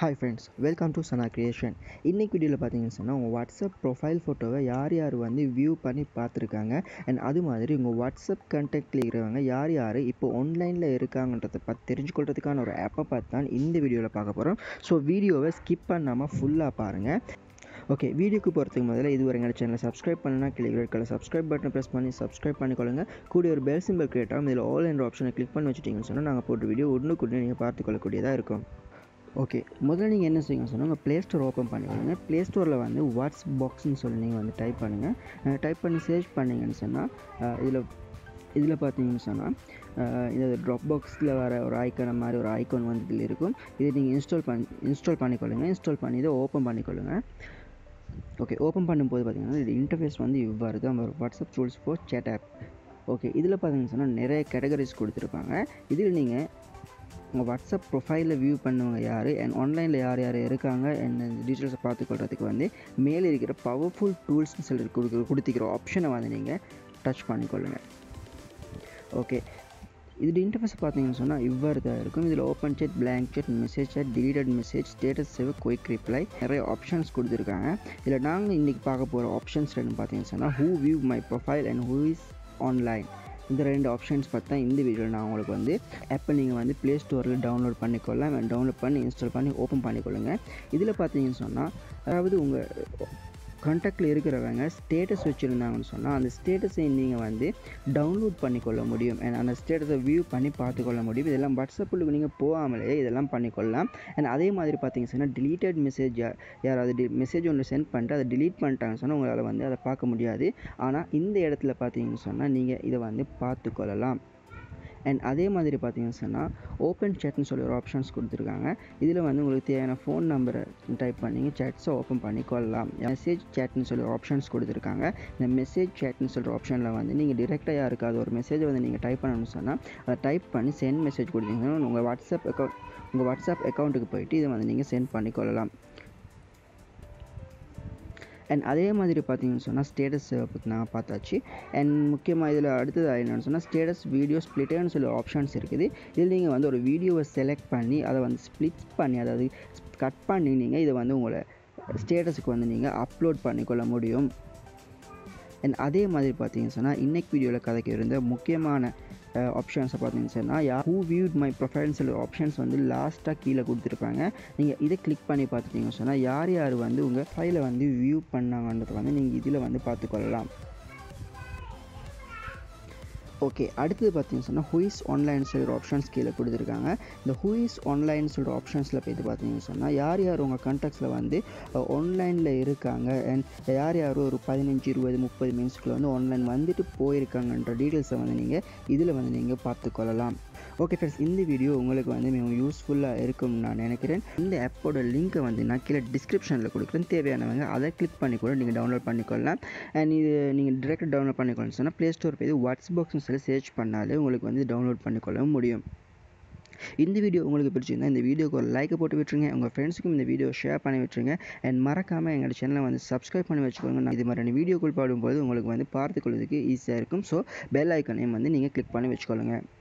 hi friends welcome to Sana creation இன்றைக்கி வீடியோவில் பார்த்தீங்கன்னு சொன்னால் உங்கள் வாட்ஸ்அப் ப்ரொஃபைல் ஃபோட்டோவை யார் யார் வந்து வியூ பண்ணி பார்த்துருக்காங்க அண்ட் அது மாதிரி உங்கள் வாட்ஸ்அப் கண்டெக்டில் இருக்கிறவங்க யார் யார் இப்போ ஆன்லைனில் இருக்காங்கன்றதை பார்த்து தெரிஞ்சுக்கொள்றதுக்கான ஒரு ஆப்பை பார்த்து தான் இந்த வீடியோவில் பார்க்க போகிறோம் ஸோ வீடியோவை ஸ்கிப் பண்ணாமல் ஃபுல்லாக பாருங்கள் ஓகே வீடியோக்கு போகிறதுக்கு முதல்ல இது வரைக்கும் சேனலை சப்ஸ்கிரைப் பண்ணனா கிளிக் ரெட் கலர் சப்ஸ்கிரைப் பட்டனை ப்ரெஸ் பண்ணி சப்ஸ்கிரைப் பண்ணிக்கொள்ளுங்க கூட ஒரு பெல் சிம்பிள் கிரியேட் ஆகும் இதில் ஆல் என்ற ஆப்ஷனை கிளிக் பண்ணி வச்சுட்டிங்கன்னு சொன்னால் நாங்கள் போட்ட வீடியோ உடனுக்குடனே நீங்கள் பார்த்துக்கொள்ளக்கூடியதாக இருக்கும் ஓகே முதல்ல நீங்கள் என்ன செய்யுங்க சொன்னால் உங்கள் ப்ளே ஸ்டோர் ஓப்பன் பண்ணிக்கோங்க ப்ளே ஸ்டோரில் வந்து வாட்ஸ் பாக்ஸ்னு சொல்லி நீங்கள் வந்து டைப் பண்ணுங்கள் டைப் பண்ணி சர்ச் பண்ணிங்கன்னு சொன்னால் இதில் இதில் பார்த்தீங்கன்னு சொன்னால் இந்த ட்ராப் பாக்ஸில் வர ஒரு ஐக்கான மாதிரி ஒரு ஐக்கான் வந்து இதில் இருக்கும் இதை நீங்கள் இன்ஸ்டால் பண்ணி இன்ஸ்டால் பண்ணிக்கொள்ளுங்க இன்ஸ்டால் பண்ணி இதை ஓப்பன் பண்ணிக்கொள்ளுங்க ஓகே ஓப்பன் பண்ணும்போது பார்த்தீங்கன்னா இது இன்டர்ஃபேஸ் வந்து இவ்வாறு தான் வரும் WhatsApp tools for chat app okay இதில் பார்த்தீங்கன்னு சொன்னால் நிறைய கேட்டகரிஸ் கொடுத்துருப்பாங்க இதில் நீங்கள் உங்கள் வாட்ஸ்அப் ப்ரொஃபைலில் வியூ பண்ணவங்க யார் அண்ட் ஆன்லைனில் யார் யார் இருக்காங்க அண்ட் டீட்டெயில்ஸை பார்த்துக்கொள்றதுக்கு வந்து மேலே இருக்கிற பவர்ஃபுல் டூல்ஸ்னு சொல்லி கொடுக்குற கொடுத்திக்கிற ஆப்ஷனை வந்து நீங்கள் டச் பண்ணிக்கொள்ளுங்கள் ஓகே இது இன்டர்ஃபேஸ் பார்த்தீங்கன்னு சொன்னால் இவ்வாறு தான் இருக்கும் இதில் open chat blank chat message chat deleted message status save quick reply நிறைய ஆப்ஷன்ஸ் கொடுத்துருக்காங்க இதில் நாங்கள் இன்றைக்கி பார்க்க போகிற ஆப்ஷன்ஸ் ரெண்டு பார்த்தீங்கன்னு சொன்னால் who view my profile and who is online இந்த ரெண்டு ஆப்ஷன்ஸ் பார்த்தா இந்த வீடியோவில் நான் உங்களுக்கு வந்து ஆப்பை நீங்கள் வந்து ப்ளே ஸ்டோரில் டவுன்லோட் பண்ணிக்கொள்ளலாம் டவுன்லோட் பண்ணி இன்ஸ்டால் பண்ணி ஓப்பன் பண்ணிக்கொள்ளுங்க இதில் பார்த்தீங்கன்னு சொன்னால் அதாவது உங்கள் கான்டாக்டில் இருக்கிறவங்க ஸ்டேட்டஸ் வச்சுருந்தாங்கன்னு சொன்னால் அந்த ஸ்டேட்டஸை நீங்கள் வந்து டவுன்லோட் பண்ணிக்கொள்ள முடியும் அண்ட் அந்த ஸ்டேட்டஸை வியூ பண்ணி பார்த்துக்கொள்ள முடியும் இதெல்லாம் வாட்ஸ்அப்புக்கு நீங்கள் போகாமலே இதெல்லாம் பண்ணிக்கொள்ளலாம் அண்ட் அதே மாதிரி பார்த்தீங்கன்னு சொன்னால் டிலீட்டட் மெசேஜ் யாராவது டி மெசேஜ் ஒன்று சென்ட் பண்ணிட்டு அதை டிலீட் பண்ணிட்டாங்கன்னு சொன்னால் உங்களால் வந்து அதை பார்க்க முடியாது ஆனால் இந்த இடத்துல பார்த்தீங்கன்னு சொன்னால் நீங்கள் இதை வந்து பார்த்துக்கொள்ளலாம் அண்ட் அதே மாதிரி பார்த்தீங்கன்னு சொன்னால் ஓப்பன் சேட்னு சொல்லி ஒரு ஆப்ஷன்ஸ் கொடுத்துருக்காங்க இதில் வந்து உங்களுக்கு தேவையான ஃபோன் நம்பரை டைப் பண்ணி சேட்ஸை ஓப்பன் பண்ணி கொள்ளலாம் மெசேஜ் சேட்னு சொல்லி ஒரு ஆப்ஷன்ஸ் கொடுத்துருக்காங்க இந்த மெசேஜ் சேட்னு சொல்கிற ஆப்ஷனில் வந்து நீங்கள் டிரெக்டாக யாருக்காவது ஒரு மெசேஜை வந்து நீங்கள் டைப் பண்ணணும்னு சொன்னால் அதை டைப் பண்ணி சென்ட் மெசேஜ் கொடுத்தீங்கன்னா உங்கள் வாட்ஸ்அப் அக்கௌண்ட் உங்கள் வாட்ஸ்அப் அக்கௌண்ட்டுக்கு போயிட்டு இதை வந்து நீங்கள் சென்ட் பண்ணிக்கொள்ளலாம் அண்ட் அதே மாதிரி பார்த்தீங்கன்னு சொன்னால் ஸ்டேட்டஸ் பற்றி நான் பார்த்தாச்சு அண்ட் முக்கியமாக இதில் அடுத்தது என்னென்னு சொன்னால் ஸ்டேட்டஸ் வீடியோ ஸ்ப்ளிட்டர்னு சொல்லி ஆப்ஷன்ஸ் இருக்குது இதில் நீங்கள் வந்து ஒரு வீடியோவை செலக்ட் பண்ணி அதை வந்து ஸ்ப்ளிட் பண்ணி அதாவது கட் பண்ணி நீங்கள் இதை வந்து உங்களை ஸ்டேட்டஸுக்கு வந்து நீங்கள் அப்லோட் பண்ணிக்கொள்ள முடியும் அண்ட் அதே மாதிரி பார்த்தீங்கன்னு சொன்னால் இன்றைக்கு வீடியோவில் கதைக்கு இருந்த முக்கியமான ஆப்ஷன்ஸை பார்த்தீங்கன்னு சொன்னால் யா ஹூ வியூட் மை ப்ரொஃபைல்னு சொல்லி ஆப்ஷன்ஸ் வந்து லாஸ்ட்டாக கீழே கொடுத்துருப்பாங்க நீங்கள் இதை கிளிக் பண்ணி பார்த்துட்டீங்கன்னு சொன்னால் யார் யார் வந்து உங்கள் ஃபைலை வந்து வியூ பண்ணாங்கன்றதை வந்து நீங்கள் இதில் வந்து பார்த்துக்கொள்ளலாம் ஓகே அடுத்தது பார்த்தீங்கன்னு சொன்னால் ஹூஇஸ் ஆன்லைன் சொல்கிற ஆப்ஷன்ஸ் கீழே கொடுத்துருக்காங்க இந்த ஹூஇஸ் ஆன்லைன் சொல்கிற ஆப்ஷன்ஸில் போய்ட்டு பார்த்தீங்கன்னு சொன்னால் யார் யார் உங்கள் கான்டாக்ட்ஸில் வந்து ஆன்லைனில் இருக்காங்க அண்ட் யார் யார் ஒரு பதினஞ்சு இருபது முப்பது மினிட்ஸ்க்குள்ள வந்து ஆன்லைன் வந்துட்டு போயிருக்காங்கன்ற டீட்டெயில்ஸை வந்து நீங்கள் இதில் வந்து நீங்கள் பார்த்துக்கொள்ளலாம் ஓகே ஃப்ரெண்ட்ஸ் இந்த வீடியோ உங்களுக்கு வந்து மிகவும் யூஸ்ஃபுல்லாக இருக்கும்னு நான் நினைக்கிறேன் இந்த ஆப்போட லிங்க்கை வந்து நான் கீழே டிஸ்கிரிப்ஷனில் கொடுக்குறேன் தேவையானவங்க அதை கிளிக் பண்ணி கூட நீங்கள் டவுன்லோட் பண்ணிக்கொள்ளலாம் அண்ட் இது நீங்கள் டிரெக்டாக டவுன்லோட் பண்ணிக்கொள்ளணும் சொன்னால் ப்ளே ஸ்டோர் போய் வாட்ஸ் பாக்ஸ்னு சொல்லி சர்ச் பண்ணாலே உங்களுக்கு வந்து டவுன்லோட் பண்ணிக்கொள்ள முடியும் இந்த வீடியோ உங்களுக்கு பிடிச்சிருந்தா இந்த வீடியோக்கு ஒரு லைக்கை போட்டு விட்டுருங்க உங்கள் ஃப்ரெண்ட்ஸுக்கும் இந்த வீடியோ ஷேர் பண்ணி விட்டுருங்க அண்ட் மறக்காமல் எங்களோட சேனலை வந்து சப்ஸ்கிரைப் பண்ணி வச்சுக்கோங்க நான் இது மாதிரியான வீடியோக்குள் பாடும்போது உங்களுக்கு வந்து பார்த்துக்கொள்வதற்கு ஈஸியாக இருக்கும் ஸோ பெல் ஐக்கனையும் வந்து நீங்கள் கிளிக் பண்ணி வச்சுக்கொள்ளுங்கள்